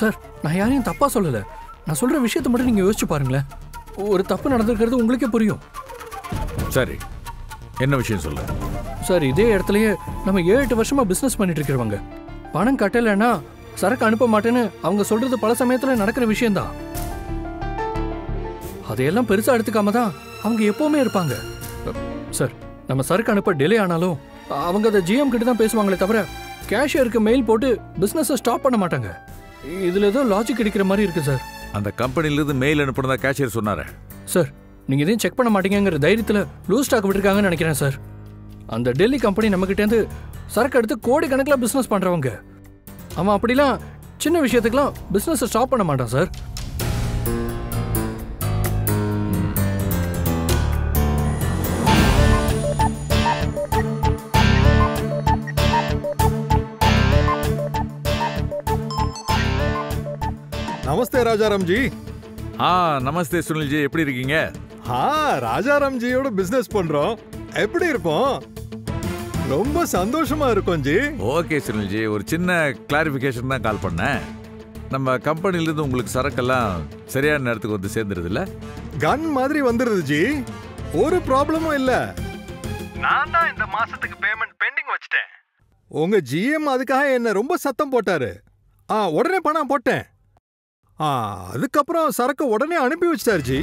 Sir நான் யாரையும் தப்பா சொல்லல நான் சொல்ற விஷயத்தை மட்டும் நீங்க யோசிச்சு பாருங்களேன் ஒரு தப்பு நடந்திருக்கிறது உங்களுக்கே புரியும் சரி என்ன விஷயம் சொல்லு சார் இதே இடத்துலயே நம்ம ஏழு எட்டு வருஷமா பிசினஸ் பண்ணிட்டு இருக்கிறவங்க பணம் கட்டலைன்னா சரக்கு அனுப்ப மாட்டேன்னு அவங்க சொல்றது பல சமயத்துல நடக்கிற விஷயம்தான் அதையெல்லாம் பெருசா எடுத்துக்காம தான் அவங்க எப்பவுமே இருப்பாங்க சார் நம்ம சரக்கு அனுப்ப டிலே ஆனாலும் அவங்க அதை ஜிஎம் கிட்ட தான் பேசுவாங்களே தவிர கேஷியருக்கு மெயில் போட்டு பிசினஸை ஸ்டாப் பண்ண மாட்டாங்க இதுல ஏதோ லாஜிக் கிடைக்கிற மாதிரி இருக்கு சார் அந்த கம்பெனிலேருந்து மெயில் அனுப்புனதா கேஷியர் சொன்னாரு சார் நீங்க இதையும் செக் பண்ண மாட்டீங்கங்கிற தைரியத்துல லூஸ் ஸ்டாக் விட்டுருக்காங்கன்னு நினைக்கிறேன் சார் அந்த டெல்லி கம்பெனி நம்ம இருந்து சரக்கு எடுத்து கோடி கணக்கில் பிசினஸ் பண்றவங்க அவன் அப்படிலாம் சின்ன விஷயத்துக்குலாம் பிசினஸ் ஸ்டாப் பண்ண மாட்டான் சார் நமஸ்தே ராஜாராம் ஜி ஆ நமஸ்தே சுனில்ஜி எப்படி இருக்கீங்க ஆ ராஜாராம் ஜியோட பிசினஸ் பண்றோம் எப்படி இருக்கும் ரொம்ப சந்தோஷமா இருக்கும் ஜி ஓகே சுனில்ஜி ஒரு சின்ன கிளாரிஃபிகேஷன் தான் கால் பண்ணேன் நம்ம கம்பெனிலேருந்து உங்களுக்கு சரக்கெல்லாம் சரியான நேரத்துக்கு வந்து சேர்ந்துருது இல்ல கன் மாதிரி வந்துருது ஜி ஒரு ப்ராப்ளமும் இல்ல நான் தான் இந்த மாசத்துக்கு பேமெண்ட் பெண்டிங் வச்சிட்டேன் உங்க ஜிஎம் அதுக்காக என்ன ரொம்ப சத்தம் போட்டாரு ஆ உடனே பணம் போட்டேன் ஆ அதுக்கப்புறம் சரக்கு உடனே அனுப்பி வச்சிட்டாரு ஜி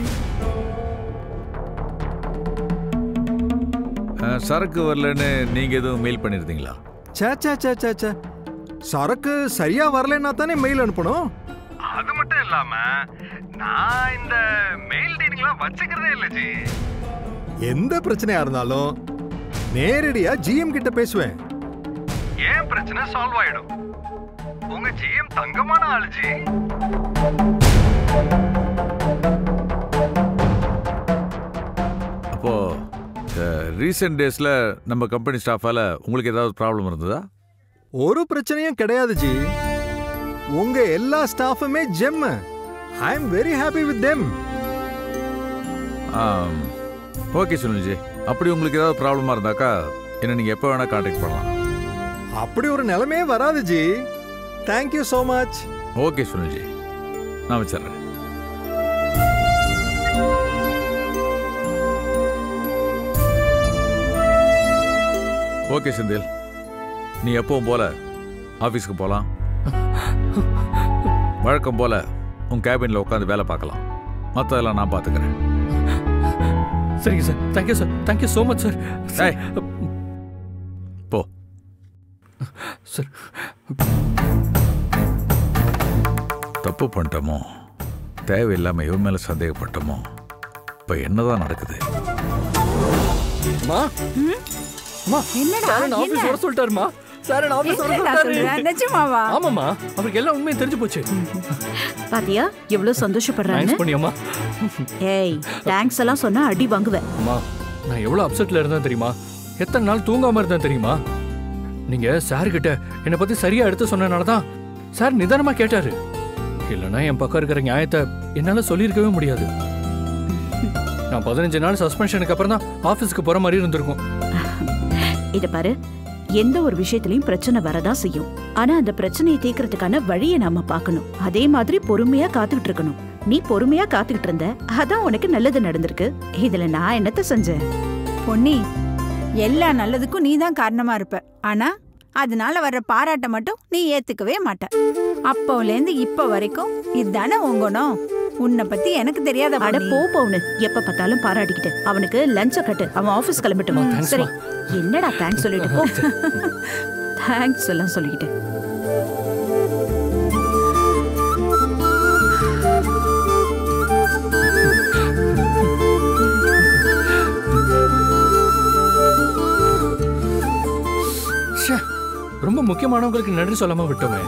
அஹ், சரக்கு வரலன்னு நீங்க எதுவும் மெயில் பண்ணிருந்தீங்களா சே சே சே சே சே சரக்கு சரியா வரலன்னா தானே மெயில் அனுப்பணும் அது மட்டும் இல்லாம நான் இந்த மெயில் டீலிங்லாம் வச்சுக்கிறதே இல்ல ஜி எந்த பிரச்சனையா இருந்தாலும் நேரடியா ஜிஎம் கிட்ட பேசுவேன் ஏன் பிரச்சனை சால்வ் ஆயிடும் உங்க ஜிஎம் தங்கமான ஆளு ஜி அப்போ ரீசெண்ட் டேஸ்ல நம்ம கம்பெனி ஸ்டாஃபால உங்களுக்கு ஏதாவது ப்ராப்ளம் இருந்ததா ஒரு பிரச்சனையும் கிடையாது ஜி உங்க எல்லா ஸ்டாஃபுமே gem I am very happy with them okay Sunilji அப்படி உங்களுக்கு ஏதாவது ப்ராப்ளமா இருந்தாக்கா என்ன நீங்க எப்போ வேணா காண்டாக்ட் பண்ணலாம் அப்படி ஒரு நிலைமையே வராது ji thank you so much okay Sunilji நான் வச்சிடுறேன் ஓகே செந்தில் நீ எப்பவும் போல ஆஃபீஸ்க்கு போகலாம் வழக்கம் போல உன் கேபினில் உட்காந்து வேலை பார்க்கலாம் மற்றதெல்லாம் நான் பார்த்துக்கிறேன் சரிங்க sir thank you sir thank you so much sir ஏய். போ சார் தப்பு பண்ணிட்டோமோ தேவையில்லாமல் இவன் மேலே சந்தேகப்பட்டோமோ இப்போ என்னதான் நடக்குது அம்மா அம்மா என்னடா, சார் நான் ஆஃபீஸ் என்ன? வர சொல்லிட்டாருமா சார் நான் ஆஃபீஸ் வர என்னடா சொல்ற? சொல்லிட்டாரு நிஜமாவா ஆமாம்மா அவருக்கு எல்லாம் உண்மையும் தெரிஞ்சு போச்சு பாத்தியா எவ்வளவு சந்தோஷப்படுறான்னு தேங்க்ஸ் பண்ணியம்மா ஏய் தேங்க்ஸ் எல்லாம் சொன்னா அடி வாங்குவேன் அம்மா நான் எவ்வளவு அப்செட்ல இருந்தேன் தெரியுமா எத்தனை நாள் தூங்காம இருந்தேன் தெரியுமா நீங்க சார் கிட்ட என்னை பத்தி சரியா எடுத்து சொன்னனால தான் சார் நிதானமா கேட்டாரு இல்லைன்னா என் பக்கம் இருக்கிற நியாயத்தை என்னால சொல்லியிருக்கவே முடியாது நான் பதினஞ்சு நாள் சஸ்பென்ஷனுக்கு அப்புறம் தான் ஆஃபீஸ்க்கு போற மாதிரி இருந்திருக்கும் இத பாரு எந்த ஒரு விஷயத்திலயும் பிரச்சனை வரதா செய்யும் ஆனா அந்த பிரச்சனையை தீர்க்கறதுக்கான வழியை நாம பார்க்கணும் அதே மாதிரி பொறுமையா காத்துக்கிட்டு இருக்கணும் நீ பொறுமையா காத்துக்கிட்டு இருந்த அதான் உனக்கு நல்லது நடந்திருக்கு இதுல நான் என்னத்த செஞ்சேன் பொன்னி எல்லா நல்லதுக்கும் நீ தான் காரணமா இருப்ப ஆனா அதனால வர்ற பாராட்ட மட்டும் நீ ஏத்துக்கவே மாட்ட அப்போலேருந்து இப்ப வரைக்கும் இதுதானே உன் குணம் உன்னை பத்தி எனக்கு தெரியாத அட பொன்னி. போ பவுனு எப்ப பார்த்தாலும் பாராட்டிக்கிட்டு அவனுக்கு லஞ்ச கட்டு அவன் ஆபீஸ் கிளம்பட்டும் அம்மா, thanks சரி மா. என்னடா தேங்க்ஸ் சொல்லிட்டு போ தேங்க்ஸ் எல்லாம் சொல்லிக்கிட்டு ச்சே, ரொம்ப முக்கியமானவங்களுக்கு நன்றி சொல்லாம விட்டோமே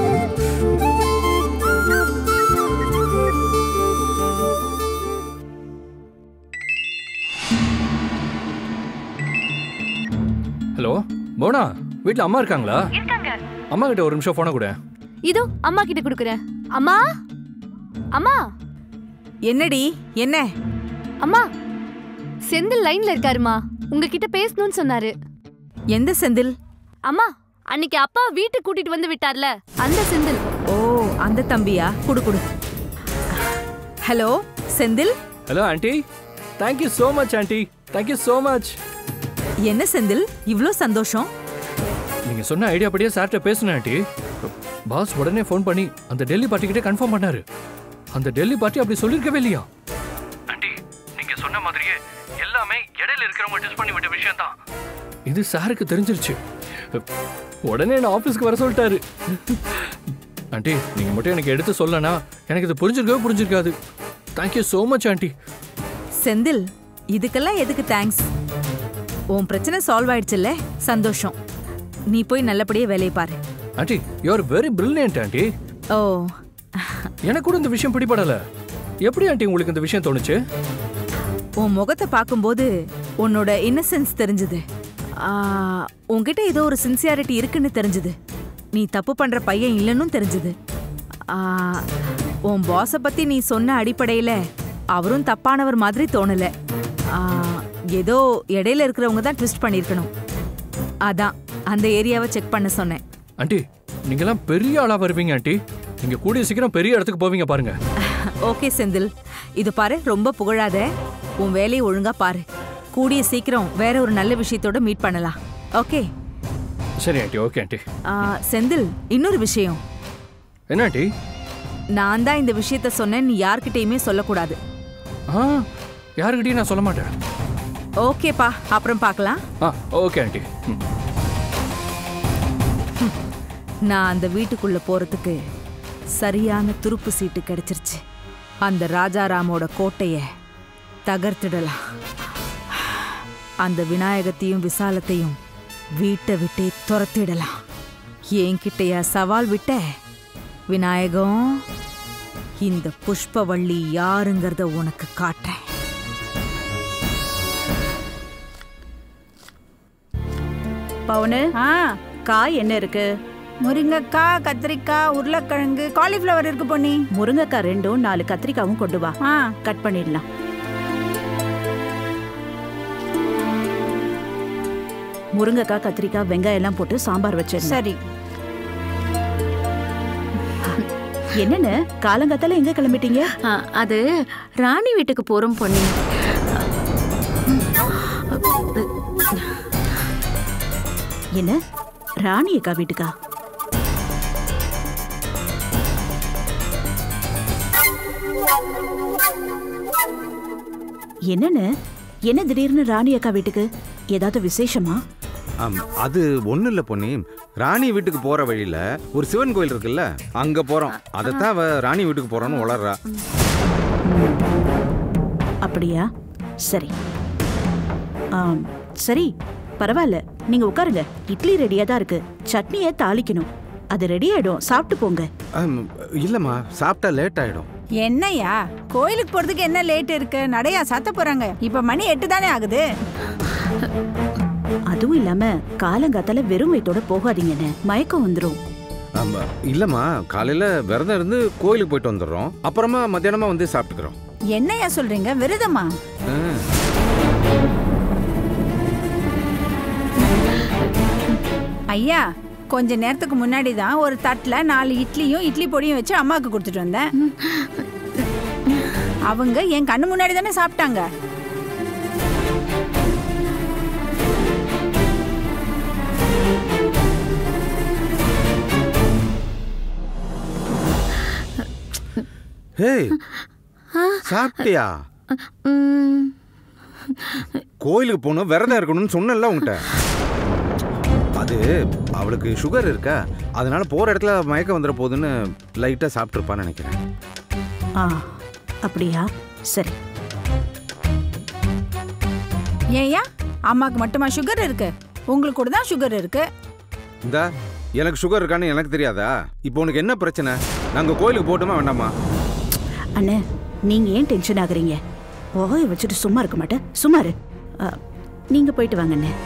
ஹலோ போனா வீட்ல அம்மா இருக்காங்களா இருக்காங்க அம்மா கிட்ட ஒரு நிமிஷம் போன கூட இதோ அம்மா கிட்ட குடுக்குறேன் அம்மா அம்மா என்னடி என்ன அம்மா செந்தில் லைன்ல இருக்காருமா உங்ககிட்ட பேசணும்னு சொன்னாரு எந்த செந்தில் அம்மா அன்னைக்கு அப்பா வீட்டுக்கு கூட்டிட்டு வந்து விட்டார்ல அந்த செந்தில் ஓ அந்த தம்பியா குடு குடு hello Senthil hello aunty thank you so much aunty thank you so much என்ன செந்தில் இவ்ளோ சந்தோஷம் நீங்க சொன்ன ஐடியா படியே சார்ட்ட பேசுனேன் ஆண்டி பாஸ் உடனே ஃபோன் பண்ணி அந்த டெல்லி பார்ட்டிக்கிட்டே கன்ஃபார்ம் பண்ணாரு அந்த டெல்லி பார்ட்டி அப்படி சொல்லிருக்கவே இல்லையா ஆண்டி நீங்க சொன்ன மாதிரியே எல்லாமே இடையில இருக்கிறவங்க டெஸ்ட் பண்ணி விட்ட விஷயம் தான் இது சாருக்கு தெரிஞ்சிருச்சு உடனே என்ன ஆபீஸ்க்கு வர சொல்லிட்டாரு ஆண்டி நீங்க மட்டும் எனக்கு எடுத்து சொல்லனா எனக்கு இது புரிஞ்சிருக்கவே புரிஞ்சிருக்காது thank you so much aunty Senthil இதுக்கெல்லாம் எதுக்கு தேங்க்ஸ் உன் பிரச்சனை சால்வ் ஆயிடுச்சுல்ல சந்தோஷம் நீ போய் நல்லபடியா வேலையை பாரு aunty you are very brilliant aunty oh எனக்கு கூட இந்த விஷயம் பிடிபடல எப்படி ஆண்டி உங்களுக்கு இந்த விஷயம் தோணுச்சு உன் முகத்தை பார்க்கும்போது உன்னோட இன்னசென்ஸ் தெரிஞ்சுது ஆ, உன்கிட்ட ஏதோ ஒரு சின்சியாரிட்டி இருக்குன்னு தெரிஞ்சுது நீ தப்பு பண்ற பையன் இல்லைன்னும் தெரிஞ்சுது ஆ, உன் பாஸை பத்தி நீ சொன்ன அடிப்படையில அவரும் தப்பானவர் மாதிரி தோணல ஆ, ஏதோ இடையில இருக்கிறவங்க தான் ட்விஸ்ட் பண்ணியிருக்கணும் அதான் அந்த ஏரியாவை செக் பண்ண சொன்னேன் ஆண்டி நீங்கெல்லாம் பெரிய ஆளா வருவீங்க ஆண்டி நீங்க கூடிய சீக்கிரம் பெரிய இடத்துக்கு போவீங்க பாருங்க ஓகே செந்தில் இது பாரு ரொம்ப புகழாத உன் வேலையை ஒழுங்கா பாரு கூடிய சீக்கிரம் வேற ஒரு நல்ல விஷயத்தோட மீட் பண்ணலாம் ஓகே சரி ஆண்டி ஓகே ஆண்டி ஆ, செந்தில் இன்னொரு விஷயம் என்ன ஆண்டி நான் தான் இந்த விஷயத்த சொன்னேன் நீ யார்கிட்டயுமே சொல்லக்கூடாது ஆ யாருக்கிட்டையும் நான் சொல்ல மாட்டேன் ஓகேப்பா அப்புறம் பார்க்கலாம் ஆ ஓகே ஆண்டி ம். நான் அந்த வீட்டுக்குள்ள போறதுக்கு சரியான துருப்பு சீட்டு கிடைச்சிருச்சு அந்த ராஜாராமோட கோட்டைய தகர்த்திடலாம் அந்த விநாயகத்தையும் விசாலத்தையும் வீட்டை விட்டே துரத்திடலாம் என்கிட்டயா சவால் விட்ட விநாயகம் இந்த புஷ்பவள்ளி யாருங்கிறத உனக்கு காட்டுறேன் பவுனு ஆ காய் என்ன இருக்கு முருங்கைக்காய் கத்திரிக்காய் உருளைக்கிழங்கு காலிஃப்ளவர் இருக்கு பொன்னி முருங்கைக்காய் ரெண்டும் நாலு கத்திரிக்காவும் கொண்டு வா ஆ கட் பண்ணிடலாம் முருங்கைக்காய் கத்திரிக்காய் வெங்காயம் எல்லாம் போட்டு சாம்பார் வச்சிருந்தேன் சரி என்னன்னு காலங்காத்தால எங்க கிளம்பிட்டீங்க ஆ, அது ராணி வீட்டுக்கு போறோம் பொண்ணு என்ன ராணி அக்கா வீட்டுக்கா என்னன்னு என்ன திடீர்னு ராணி அக்கா வீட்டுக்கு ஏதாவது விசேஷமா ஆம், அது ஒண்ணும் இல்ல பொன்னி ராணி வீட்டுக்கு போற வழியில ஒரு சிவன் கோயில் இருக்குல்ல அங்க போறோம் அதைத்தான் அவ ராணி வீட்டுக்கு போறோம்னு வளர்றா அப்படியா சரி ஆம் சரி பரவாயில்ல நீங்க உட்காருங்க இட்லி ரெடியா தான் இருக்கு சட்னியை தாளிக்கணும் அது ரெடி ஆயிடும் சாப்பிட்டு போங்க ஆம், இல்லம்மா சாப்பிட்டா லேட் ஆயிடும் என்னய்யா கோயிலுக்கு போறதுக்கு என்ன லேட் இருக்கு நடையா சத்த போறாங்க இப்ப மணி எட்டு தானே ஆகுது அதுவும் இல்லாம காலங்காத்தால வெறும் வயித்தோட போகாதீங்கன்னு மயக்கம் வந்துரும் ஆமா, இல்லம்மா காலையில விரதம் இருந்து கோயிலுக்கு போயிட்டு வந்துடுறோம் அப்புறமா மத்தியானமா வந்து சாப்பிட்டுக்கிறோம் என்னய்யா சொல்றீங்க விரதமா ஆ. ஐயா கொஞ்ச நேரத்துக்கு முன்னாடி தான் ஒரு தட்டுல நாலு இட்லியும் இட்லி பொடியும் வச்சு அம்மாவுக்கு கொடுத்துட்டு வந்தேன் அவங்க என் கண்ணு முன்னாடி தானே சாப்பிட்டாங்க ஹேய் சாப்பிட்டியா ம், கோயிலுக்கு போகணும் விரதம் இருக்கணும்னு சொன்னேன்ல உன்கிட்ட அது அவளுக்கு சுகர் இருக்கா அதனால போற இடத்துல மயக்கம் வந்துட போகுதுன்னு லைட்டா சாப்பிட்டுருப்பான்னு நினைக்கிறேன் ஆ அப்படியா சரி ஏய்யா அம்மாக்கு மட்டுமா சுகர் இருக்கு உங்களுக்கு கூட தான் சுகர் இருக்கு இந்த எனக்கு சுகர் இருக்கான்னு எனக்கு தெரியாதா இப்போ உனக்கு என்ன பிரச்சனை நாங்க கோயிலுக்கு போட்டோமா வேண்டாமா அண்ணே நீங்க ஏன் டென்ஷன் ஆகுறீங்க ஓய வச்சுட்டு சும்மா இருக்க மாட்டேன் சும்மா இரு ஆ, நீங்க போயிட்டு வாங்க அண்ணே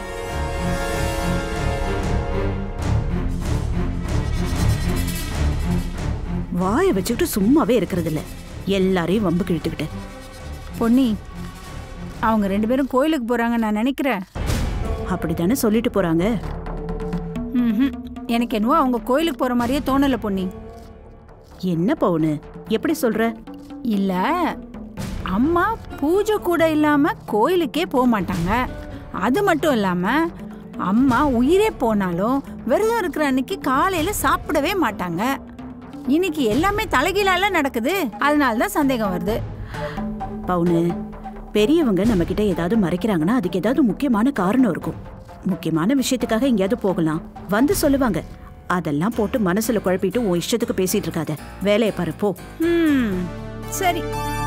வாயை வச்சுக்கிட்டு சும்மாவே இருக்கிறது இல்ல எல்லாரையும் வம்பு கிழித்துக்கிட்டு பொன்னி அவங்க ரெண்டு பேரும் கோயிலுக்கு போறாங்க நான் நினைக்கிறேன் அப்படித்தானே சொல்லிட்டு போறாங்க ம்ஹும். எனக்கு என்னவோ அவங்க கோயிலுக்கு போற மாதிரியே தோணல பொன்னி என்ன பவுனு எப்படி சொல்ற இல்ல அம்மா பூஜை கூட இல்லாம கோயிலுக்கே போக மாட்டாங்க அது மட்டும் இல்லாம அம்மா உயிரே போனாலும் விரதம் இருக்கிற அன்னைக்கு காலையில சாப்பிடவே மாட்டாங்க இன்னைக்கு எல்லாமே தலைகீழால நடக்குது அதனால தான் சந்தேகம் வருது பவுனு பெரியவங்க நம்ம கிட்ட ஏதாவது மறைக்கிறாங்கன்னா அதுக்கு ஏதாவது முக்கியமான காரணம் இருக்கும் முக்கியமான விஷயத்துக்காக எங்கேயாவது போகலாம் வந்து சொல்லுவாங்க அதெல்லாம் போட்டு மனசுல குழப்பிட்டு உன் இஷ்டத்துக்கு பேசிட்டு இருக்காத வேலையை பாரு போ ம் சரி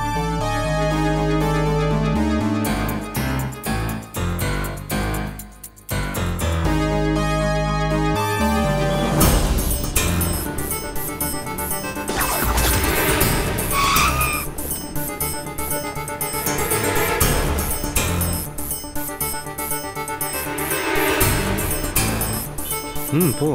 ம் போ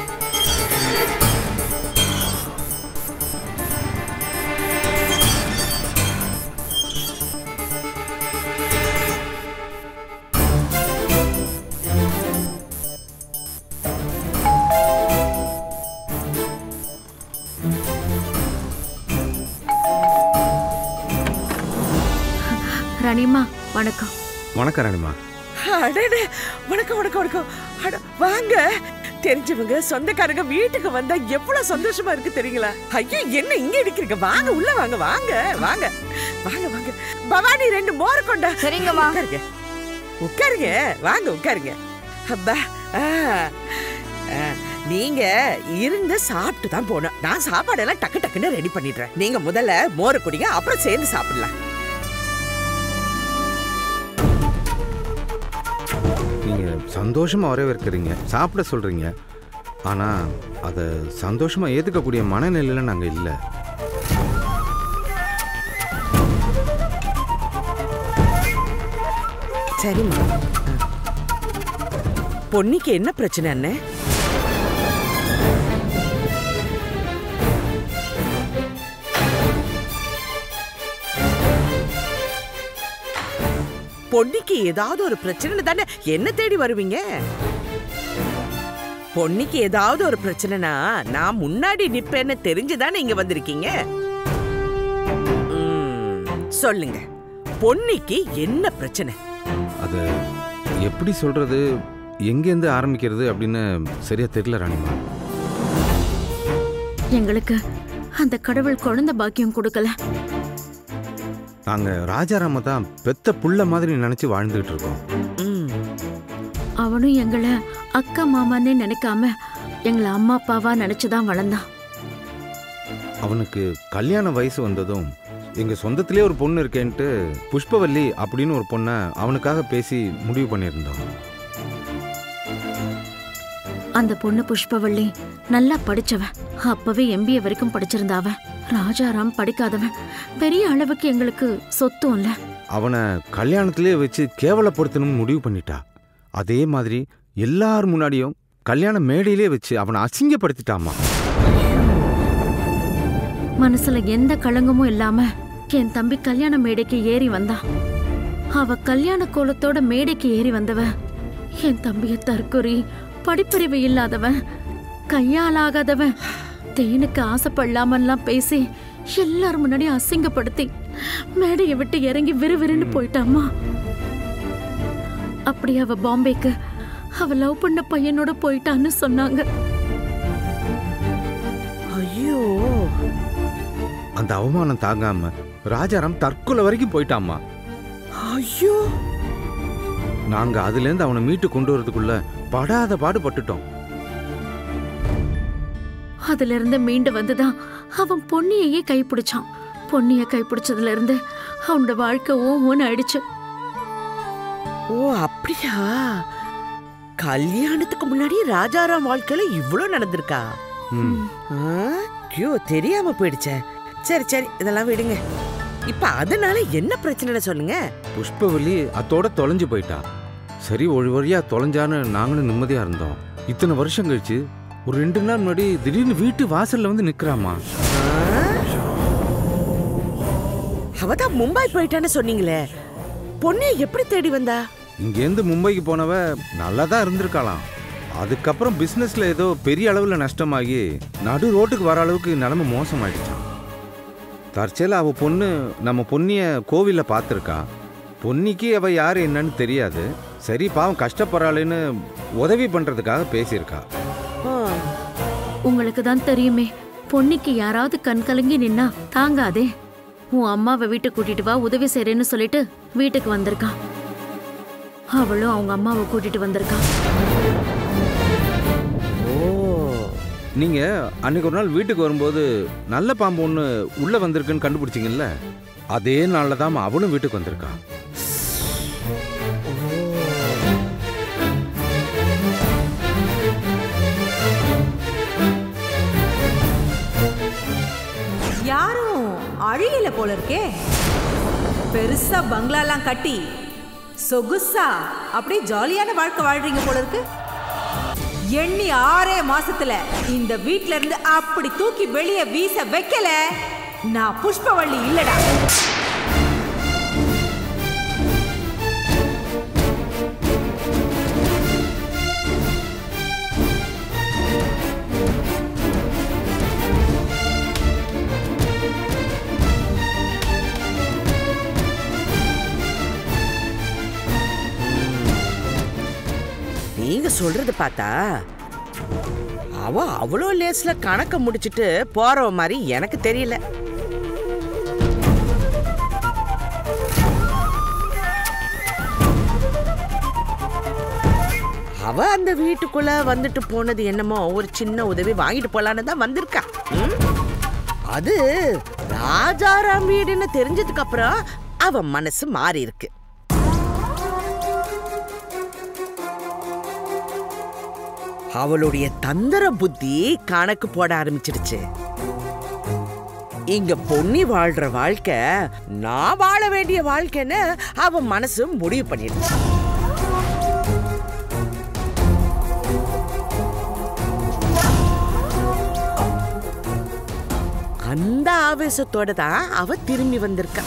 ராணியம்மா வணக்கம் வணக்கம் ராணிமா அடடே வணக்கம் வணக்கம் வணக்கம் அட வாங்க தெரிஞ்சவங்க சொந்தக்காரங்க வீட்டுக்கு வந்தா எவ்வளவு சந்தோஷமா இருக்கு தெரியுங்களா ஐயோ என்ன இங்க இருக்கிறீங்க வாங்க உள்ள வாங்க வாங்க வாங்க வாங்க வாங்க பவானி ரெண்டு மோர் கொண்டா சரிங்கம்மா. உட்காருங்க உட்காருங்க வாங்க உட்காருங்க அப்பா ஆ, ஆ, நீங்க இருந்து சாப்பிட்டு தான் போகணும் நான் சாப்பாடெல்லாம் டக்கு டக்குன்னு ரெடி பண்ணிடுறேன் நீங்க முதல்ல மோரை குடிங்க அப்புறம் சேர்ந்து சாப்பிடலாம் நீங்க சந்தோஷமா வரவேற்கிறீங்க சாப்பிட சொல்றீங்க ஆனா அதை சந்தோஷமா ஏத்துக்கக்கூடிய மனநிலையில நாங்க இல்லை சரிம்மா பொன்னிக்கு என்ன பிரச்சனை அண்ணே பொன்னிக்கு ஏதாவது ஒரு பிரச்சனை தானே என்ன தேடி வருவீங்க பொன்னிக்கு ஏதாவது ஒரு பிரச்சனைனா நான் முன்னாடி நிப்பேன்னு தெரிஞ்சுதானே இங்க வந்திருக்கீங்க ம், சொல்லுங்க பொன்னிக்கு என்ன பிரச்சனை அது எப்படி சொல்றது எங்கேருந்து ஆரம்பிக்கிறது அப்படின்னு சரியா தெரியல ராணிமா எங்களுக்கு அந்த கடவுள் குழந்தை பாக்கியம் கொடுக்கல நாங்க ராஜாராம தான் பெத்த புள்ள மாதிரி நினைச்சு வாழ்ந்துகிட்டு இருக்கோம் ம் அவனும் எங்களை அக்கா மாமான்னு நினைக்காம எங்களை அம்மா அப்பாவா நினைச்சுதான் வளர்ந்தான் அவனுக்கு கல்யாண வயசு வந்ததும் எங்க சொந்தத்திலே ஒரு பொண்ணு இருக்கேன்ட்டு புஷ்பவல்லி அப்படின்னு ஒரு பொண்ணை அவனுக்காக பேசி முடிவு பண்ணியிருந்தோம் அந்த பொண்ணு புஷ்பவள்ளி நல்லா படிச்சவன் அப்பவே எம்பிஏ வரைக்கும் படிச்சிருந்தா அவன் ராஜாராம் படிக்காதவன் பெரிய அளவுக்கு எங்களுக்கு சொத்தும் இல்ல அவனை கல்யாணத்திலே வச்சு கேவலப்படுத்தணும்னு முடிவு பண்ணிட்டா அதே மாதிரி எல்லார் முன்னாடியும் கல்யாண மேடையிலே வச்சு அவனை அசிங்கப்படுத்திட்டாமா மனசுல எந்த களங்கமும் இல்லாம என் தம்பி கல்யாண மேடைக்கு ஏறி வந்தான் அவ கல்யாண கோலத்தோட மேடைக்கு ஏறி வந்தவ என் தம்பிய தற்கொறி படிப்பறிவு இல்லாதவன் கையாலாகாதவன் தேனுக்கு ஆசைப்படலாமல்லாம் பேசி எல்லார் முன்னாடியும் அசிங்கப்படுத்தி மேடையை விட்டு இறங்கி விறுவிறுன்னு போயிட்டாம்மா அப்படி அவ பாம்பேக்கு அவ லவ் பண்ண பையனோட போயிட்டான்னு சொன்னாங்க ஐயோ அந்த அவமானம் தாங்காம ராஜாராம் தற்கொலை வரைக்கும் போயிட்டாமா ஐயோ நாங்க அதுலேருந்து அவனை மீட்டு கொண்டு வரதுக்குள்ள படாத பாடு பட்டுட்டோம் அதுல இருந்து மீண்டு வந்துதான் அவன் பொன்னியையே கைப்பிடிச்சான் பொன்னிய கைப்பிடிச்சதுல இருந்து அவனோட வாழ்க்கை ஓன்னு ஆயிடுச்சு ஓ அப்படியா கல்யாணத்துக்கு முன்னாடி ராஜாராம் வாழ்க்கையில இவ்ளோ நடந்திருக்கா ம். ஆ, ஐயோ தெரியாம போயிடுச்சே சரி சரி இதெல்லாம் விடுங்க இப்ப அதனால என்ன பிரச்சனைன்னு சொல்லுங்க புஷ்பவல்லி அத்தோட தொலைஞ்சு போயிட்டா சரி ஒரு வழியா தொலைஞ்சான்னு நாங்களும் நிம்மதியா இருந்தோம் இத்தனை வருஷம் கழிச்சு ஒரு ரெண்டு நாள் முன்னாடி திடீர்னு வீட்டு வாசல்ல வந்து நிக்கிறாமா அவதான் மும்பை போயிட்டான்னு சொன்னீங்களே பொண்ணிய எப்படி தேடி வந்தா இங்கேருந்து மும்பைக்கு போனவ நல்லா தான் இருந்திருக்காளாம் அதுக்கப்புறம் பிஸ்னஸில் ஏதோ பெரிய அளவில் நஷ்டமாகி நடு ரோட்டுக்கு வர அளவுக்கு நிலைமை மோசமாயிடுச்சான் தற்செயல அவள் பொண்ணு நம்ம பொன்னிய கோவிலில் பார்த்துருக்கா பொன்னிக்கு அவள் யார் என்னன்னு தெரியாது சரி பாவம் கஷ்டப்படுறாளேன்னு உதவி பண்ணுறதுக்காக பேசியிருக்கா ஆ, உங்களுக்கு தான் தெரியுமே பொன்னிக்கு யாராவது கண் கலங்கி நின்னா தாங்காதே உன் அம்மாவை வீட்டுக்கு கூட்டிட்டு வா உதவி செய்றேன்னு சொல்லிட்டு வீட்டுக்கு வந்திருக்கா அவளும் அவங்க அம்மாவை கூட்டிட்டு வந்திருக்கா ஓ நீங்கள் அன்னைக்கு ஒரு நாள் வீட்டுக்கு வரும்போது நல்ல பாம்பு ஒன்று உள்ளே வந்திருக்குன்னு கண்டுபிடிச்சிங்கல்ல அதே நாளில் தான் அவளும் வீட்டுக்கு வந்திருக்கா யாரும் அழியல போல இருக்கே பெருசா பங்களாலாம் கட்டி சொகுசா அப்படியே ஜாலியான வாழ்க்கை வாழ்றீங்க போல இருக்கு எண்ணி ஆறே மாசத்துல இந்த வீட்ல இருந்து அப்படி தூக்கி வெளியே வீச வைக்கல நான் புஷ்பவள்ளி இல்லடா நீங்க சொல்றது பார்த்தா அவ அவ்வளோ லேஸ்ல கணக்க முடிச்சிட்டு போறவ மாதிரி எனக்கு தெரியல அவ அந்த வீட்டுக்குள்ள வந்துட்டு போனது என்னமோ ஒரு சின்ன உதவி வாங்கிட்டு போலான்னு தான் வந்திருக்கா ம்? அது ராஜாராம் வீடுன்னு தெரிஞ்சதுக்கு அப்புறம் அவ மனசு மாறி இருக்கு அவளுடைய தந்திர புத்தி கணக்கு போட ஆரம்பிச்சிடுச்சு இங்க பொன்னி வாழ்ற வாழ்க்கை நான் வாழ வேண்டிய வாழ்க்கைன்னு அவ மனசு முடிவு பண்ணிடுச்சு அந்த ஆவேசத்தோட தான் அவ திரும்பி வந்திருக்கா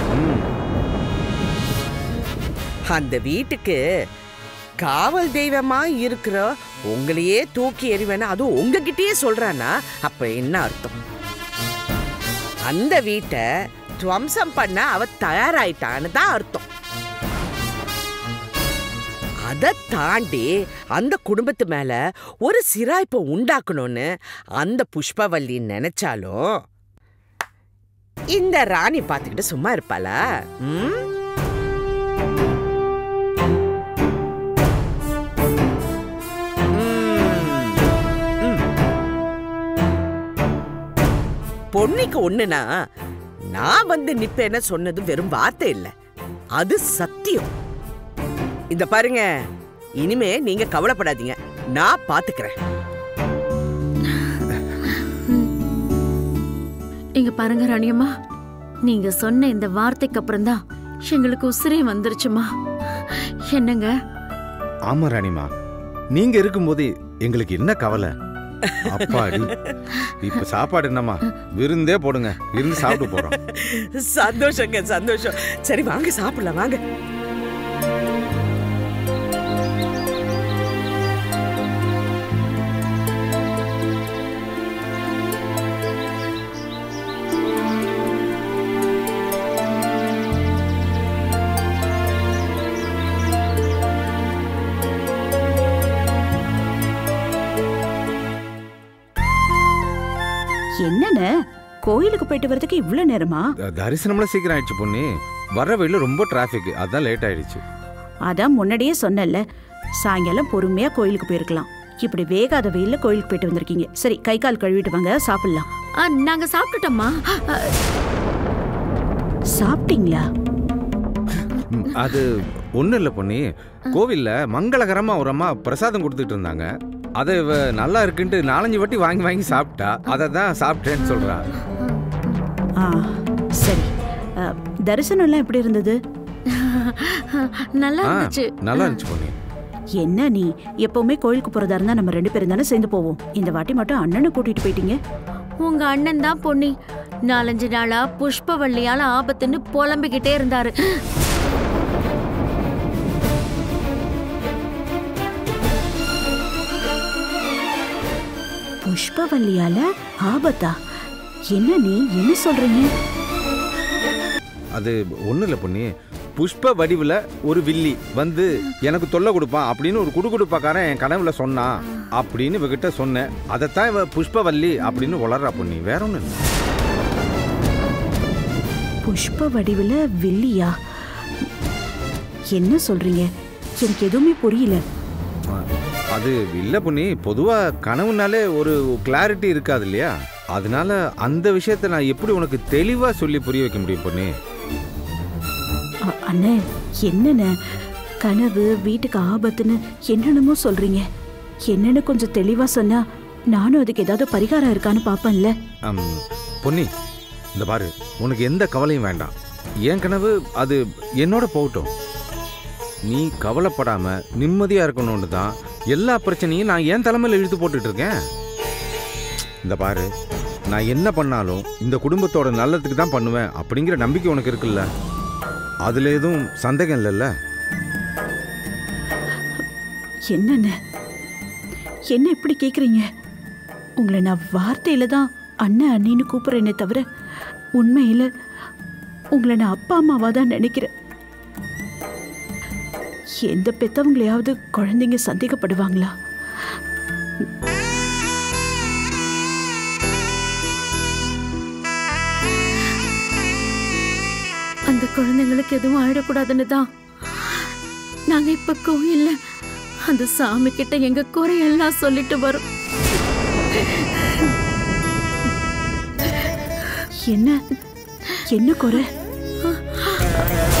அந்த வீட்டுக்கு காவல் தெய்வமா இருக்கிற உங்களையே தூக்கி எறிவேன்னு அதுவும் உங்ககிட்டயே சொல்றானா அப்ப என்ன அர்த்தம் அந்த வீட்டை துவம்சம் பண்ண அவ தயாராயிட்டான்னு தான் அர்த்தம் அதை தாண்டி அந்த குடும்பத்து மேல ஒரு சிராய்ப்பை உண்டாக்கணும்னு அந்த புஷ்பவல்லி நினைச்சாலும் இந்த ராணி பார்த்துக்கிட்டு சும்மா இருப்பாளா ம் பொன்னிக்கு ஒண்ணுனா நான் வந்து நிப்பேன்னு சொன்னது வெறும் வார்த்தை இல்ல அது சத்தியம் இந்த பாருங்க இனிமே நீங்க கவலைப்படாதீங்க நான் பாத்துக்கிறேன் இங்க பாருங்க ராணியம்மா நீங்க சொன்ன இந்த வார்த்தைக்கு அப்புறம் தான் எங்களுக்கு உசிரே வந்துருச்சுமா என்னங்க ஆமாம் ராணிமா நீங்கள் இருக்கும்போது எங்களுக்கு என்ன கவலை அப்பாடி இப்போ சாப்பாடு என்னம்மா விருந்தே போடுங்க இருந்து சாப்பிட்டு போகிறோம் சந்தோஷங்க சந்தோஷம் சரி வாங்க சாப்பிடலாம் வாங்க என்னன்னு கோயிலுக்கு போயிட்டு வரதுக்கு இவ்ளோ நேரமா த- தரிசனம்லாம் சீக்கிரம் ஆயிடுச்சு பொண்ணு வர வழியில் ரொம்ப டிராஃபிக் அதான் லேட் ஆயிடுச்சு அதான் முன்னாடியே சொன்னேன்ல சாயங்காலம் பொறுமையா கோயிலுக்கு போயிருக்கலாம் இப்படி வேகாத வெயில்ல கோயிலுக்கு போயிட்டு வந்திருக்கீங்க சரி கை கால் கழுவிட்டு வாங்க சாப்பிடலாம் ஆ, நாங்க சாப்பிட்டுட்டோம்மா ஆ, சாப்பிட்டீங்களா ம், அது ஒன்றும் இல்லை பொண்ணு கோவிலில் மங்களகரமாக ஒரு அம்மா பிரசாதம் கொடுத்துட்டு இருந்தாங்க அதை இவ நல்லா இருக்குன்ட்டு நாலஞ்சு வாட்டி வாங்கி வாங்கி சாப்பிட்டா அதை தான் சாப்பிட்டேன்னு சொல்கிறா ஆ சரி அ, தரிசனம்லாம் எப்படி இருந்தது நல்லா ஆ இருந்துச்சு நல்லா இருந்துச்சு பொண்ணு என்ன நீ எப்பவுமே கோயிலுக்கு போறதா இருந்தா நம்ம ரெண்டு பேரும் தானே சேர்ந்து போவோம் இந்த வாட்டி மட்டும் அண்ணனை கூட்டிட்டு போயிட்டீங்க உங்க அண்ணன் தான் பொன்னி நாலஞ்சு நாளா புஷ்பவள்ளியால ஆபத்துன்னு புலம்பிக்கிட்டே இருந்தாரு புஷ்பவல்லியால ஆபத்தா என்ன நீ என்ன சொல்றீங்க அது ஒன்றும் இல்லை பொண்ணி புஷ்ப வடிவில் ஒரு வில்லி வந்து எனக்கு தொல்லை கொடுப்பான் அப்படின்னு ஒரு குடுகுடுப்பாக்காரன் என் கனவுல சொன்னான் அப்படின்னு இவகிட்ட சொன்னேன் அதைத்தான் இவ புஷ்பவல்லி அப்படின்னு வளர்றா பொண்ணி வேற ஒன்றும் இல்லை புஷ்ப வடிவுல வில்லியா என்ன சொல்றீங்க எனக்கு எதுவுமே புரியல அது இல்லை பொண்ணி பொதுவாக கனவுனாலே ஒரு கிளாரிட்டி இருக்காது இல்லையா அதனால அந்த விஷயத்தை நான் எப்படி உனக்கு தெளிவாக சொல்லி புரிய வைக்க முடியும் பொண்ணு அ- அண்ணே என்னண்ணே கனவு வீட்டுக்கு ஆபத்துன்னு என்னென்னமோ சொல்றீங்க என்னன்னு கொஞ்சம் தெளிவா சொன்னா நானும் அதுக்கு ஏதாவது பரிகாரம் இருக்கான்னு பாப்பேன்ல அம், பொன்னி இந்த பாரு உனக்கு எந்த கவலையும் வேண்டாம் என் கனவு அது என்னோட போகட்டும் நீ கவலைப்படாம நிம்மதியா இருக்கணும்னு தான் எல்லா பிரச்சனையும் நான் என் தலைமையில இழுத்து போட்டுட்டு இருக்கேன் இந்த பாரு நான் என்ன பண்ணாலும் இந்த குடும்பத்தோட நல்லதுக்கு தான் பண்ணுவேன் அப்படிங்கிற நம்பிக்கை உனக்கு இருக்குல்ல அதுல எதுவும் சந்தேகம் இல்லைல்ல என்னண்ணே என்ன இப்படி கேக்குறீங்க உங்களை நான் வார்த்தையில தான் அண்ணன் அண்ணின்னு கூப்பிடுறேனே தவிர உண்மையில உங்களை நான் அப்பா அம்மாவா தான் நினைக்கிறேன் எந்த பெத்தவங்களையாவது குழந்தைங்க சந்தேகப்படுவாங்களா அந்த குழந்தைங்களுக்கு எதுவும் ஆயிடக்கூடாதுன்னு தான் நாங்க இப்ப கோயில்ல அந்த சாமி கிட்ட எங்க குறையெல்லாம் சொல்லிட்டு வரோம் என்ன என்ன குறை